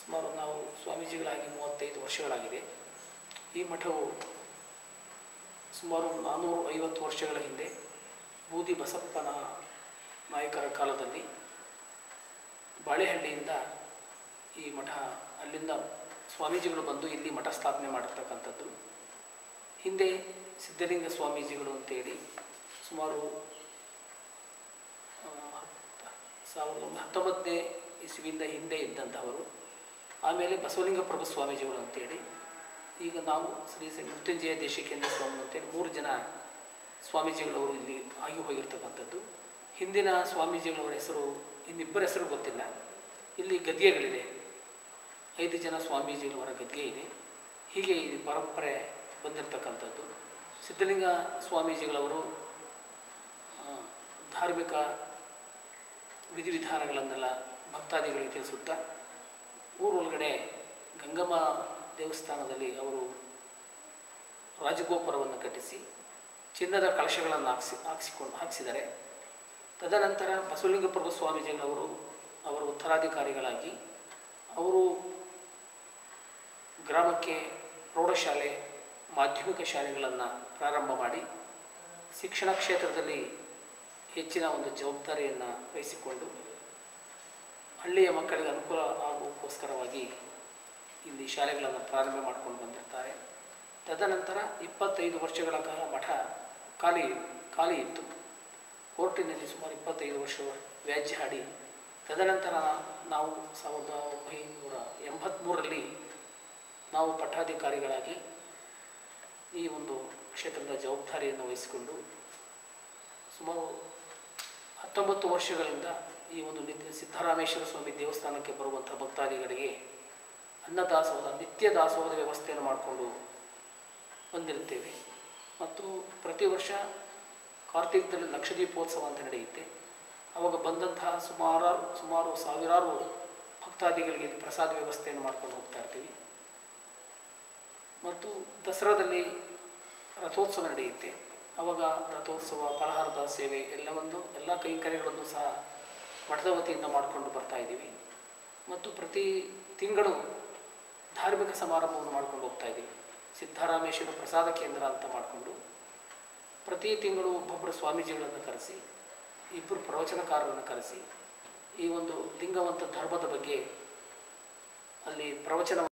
ಸುಮಾರು ನಾವು ಸ್ವಾಮೀಜಿಗಳಾಗಿ ಮೂವತ್ತೈದು ವರ್ಷಗಳಾಗಿದೆ ಈ ಮಠವು ಸುಮಾರು ನಾನ್ನೂರು ಐವತ್ತು ವರ್ಷಗಳ ಹಿಂದೆ ಬೂದಿ ಬಸಪ್ಪನ ನಾಯಕರ ಕಾಲದಲ್ಲಿ ಬಾಳೆಹಳ್ಳಿಯಿಂದ ಈ ಮಠ ಅಲ್ಲಿಂದ ಸ್ವಾಮೀಜಿಗಳು ಬಂದು ಇಲ್ಲಿ ಮಠ ಸ್ಥಾಪನೆ ಮಾಡಿರ್ತಕ್ಕಂಥದ್ದು ಹಿಂದೆ ಸಿದ್ಧಲಿಂಗ ಸ್ವಾಮೀಜಿಗಳು ಅಂತೇಳಿ ಸುಮಾರು ಆ, ಹತ್ತ- ಸಾವಿರದ ಒಂಬೈನೂರ ಹತ್ತೊಂಬತ್ತನೇ ಇಸ್ವಿಯಿಂದ ಹಿಂದೆ ಇದ್ದಂಥವರು ಆಮೇಲೆ ಬಸವಲಿಂಗ ಪ್ರಭು ಸ್ವಾಮೀಜಿಗಳು ಅಂತೇಳಿ ಈಗ ನಾವು ಶ್ರೀ ಶ್ರೀ ಮೃತ್ಯುಂಜಯ ದೇಶಿಕೇಂದ್ರ ಸ್ವಾಮಿ ಅಂತೇಳಿ ಮೂರು ಜನ ಸ್ವಾಮೀಜಿಗಳವರು ಇಲ್ಲಿ ಆಗಿ ಹೋಗಿರ್ತಕ್ಕಂಥದ್ದು ಹಿಂದಿನ ಸ್ವಾಮೀಜಿಗಳವರ ಹೆಸರು ಇನ್ನಿಬ್ಬರ ಹೆಸರು ಗೊತ್ತಿಲ್ಲ ಇಲ್ಲಿ ಗದ್ಗೆಗಳಿದೆ ಐದು ಜನ ಸ್ವಾಮೀಜಿಗಳವರ ಗದ್ಗೆ ಇದೆ ಹೀಗೆ ಈ ಪರಂಪರೆ ಬಂದಿರತಕ್ಕಂಥದ್ದು ಸಿದ್ಧಲಿಂಗ ಸ್ವಾಮೀಜಿಗಳವರು ಆ, ಧಾರ್ಮಿಕ ವಿಧಿವಿಧಾನಗಳನ್ನೆಲ್ಲ ಭಕ್ತಾದಿಗಳಿಗೆ ತಿಳಿಸುತ್ತಾ ಊರೊಳಗಡೆ ಗಂಗಮ್ಮ ದೇವಸ್ಥಾನದಲ್ಲಿ ಅವರು ರಾಜಗೋಪುರವನ್ನು ಕಟ್ಟಿಸಿ ಚಿನ್ನದ ಕಳಶಗಳನ್ನು ಹಾಕ್ಸಿ ಹಾಕ್ಸಿಕೊಂಡು ಹಾಕಿಸಿದ್ದಾರೆ ತದನಂತರ ಬಸವಲಿಂಗ ಪ್ರಭು ಸ್ವಾಮೀಜಿಗಳವರು ಅವರ ಉತ್ತರಾಧಿಕಾರಿಗಳಾಗಿ ಅವರು ಗ್ರಾಮಕ್ಕೆ ಪ್ರೌಢಶಾಲೆ ಮಾಧ್ಯಮಿಕ ಶಾಲೆಗಳನ್ನು ಪ್ರಾರಂಭ ಮಾಡಿ ಶಿಕ್ಷಣ ಕ್ಷೇತ್ರದಲ್ಲಿ ಹೆಚ್ಚಿನ ಒಂದು ಜವಾಬ್ದಾರಿಯನ್ನು ವಹಿಸಿಕೊಂಡು ಹಳ್ಳಿಯ ಮಕ್ಕಳಿಗೆ ಅನುಕೂಲ ಆಗುವಕ್ಕೋಸ್ಕರವಾಗಿ ಇಲ್ಲಿ ಶಾಲೆಗಳನ್ನು ಪ್ರಾರಂಭ ಮಾಡ್ಕೊಂಡು ಬಂದಿರ್ತಾರೆ ತದನಂತರ ಇಪ್ಪತ್ತೈದು ವರ್ಷಗಳ ಕಾಲ ಮಠ ಖಾಲಿ ಖಾಲಿ ಇತ್ತು ಕೋರ್ಟಿನಲ್ಲಿ ಸುಮಾರು ಇಪ್ಪತ್ತೈದು ವರ್ಷ ವ್ಯಾಜ್ಯ ಆಡಿ ತದನಂತರ ನಾವು ಸಾವಿರದ ಒಂಬೈನೂರ ಎಂಬತ್ತ್ಮೂರರಲ್ಲಿ ನಾವು ಪಟ್ಟಾಧಿಕಾರಿಗಳಾಗಿ ಈ ಒಂದು ಕ್ಷೇತ್ರದ ಜವಾಬ್ದಾರಿಯನ್ನು ವಹಿಸಿಕೊಂಡು ಸುಮಾರು ಹತ್ತೊಂಬತ್ತು ವರ್ಷಗಳಿಂದ ಈ ಒಂದು ನಿತ್ಯ ಸಿದ್ದರಾಮೇಶ್ವರ ಸ್ವಾಮಿ ದೇವಸ್ಥಾನಕ್ಕೆ ಬರುವಂಥ ಭಕ್ತಾದಿಗಳಿಗೆ ಅನ್ನದಾಸೋಹ ನಿತ್ಯ ದಾಸೋಹದ ವ್ಯವಸ್ಥೆಯನ್ನು ಮಾಡಿಕೊಂಡು ಬಂದಿರುತ್ತೇವೆ ಮತ್ತು ಪ್ರತಿ ವರ್ಷ ಕಾರ್ತಿಕದಲ್ಲಿ ಲಕ್ಷದೀಪೋತ್ಸವ ಅಂತ ನಡೆಯುತ್ತೆ ಆವಾಗ ಬಂದಂತಹ ಸುಮಾರು ಸುಮಾರು ಸಾವಿರಾರು ಭಕ್ತಾದಿಗಳಿಗೆ ಇಲ್ಲಿ ಪ್ರಸಾದ ವ್ಯವಸ್ಥೆಯನ್ನು ಮಾಡ್ಕೊಂಡು ಹೋಗ್ತಾ ಇರ್ತೀವಿ ಮತ್ತು ದಸರಾದಲ್ಲಿ ರಥೋತ್ಸವ ನಡೆಯುತ್ತೆ ಆವಾಗ ರಥೋತ್ಸವ ಫಲಹಾರದ ಸೇವೆ ಎಲ್ಲವನ್ನು ಎಲ್ಲ ಕೈಂಕರ್ಯಗಳನ್ನು ಸಹ ಮಠದ ವತಿಯಿಂದ ಮಾಡಿಕೊಂಡು ಬರ್ತಾ ಇದ್ದೀವಿ ಮತ್ತು ಪ್ರತಿ ತಿಂಗಳು ಧಾರ್ಮಿಕ ಸಮಾರಂಭವನ್ನು ಮಾಡ್ಕೊಂಡು ಹೋಗ್ತಾ ಇದ್ದೀವಿ ಸಿದ್ದರಾಮೇಶ್ವರ ಪ್ರಸಾದ ಕೇಂದ್ರ ಅಂತ ಮಾಡಿಕೊಂಡು ಪ್ರತಿ ತಿಂಗಳು ಒಬ್ಬೊಬ್ಬರು ಸ್ವಾಮೀಜಿಗಳನ್ನು ಕರೆಸಿ ಇಬ್ಬರು ಪ್ರವಚನಕಾರರನ್ನು ಕರೆಸಿ ಈ ಒಂದು ಲಿಂಗವಂತ ಧರ್ಮದ ಬಗ್ಗೆ ಅಲ್ಲಿ ಪ್ರವಚನ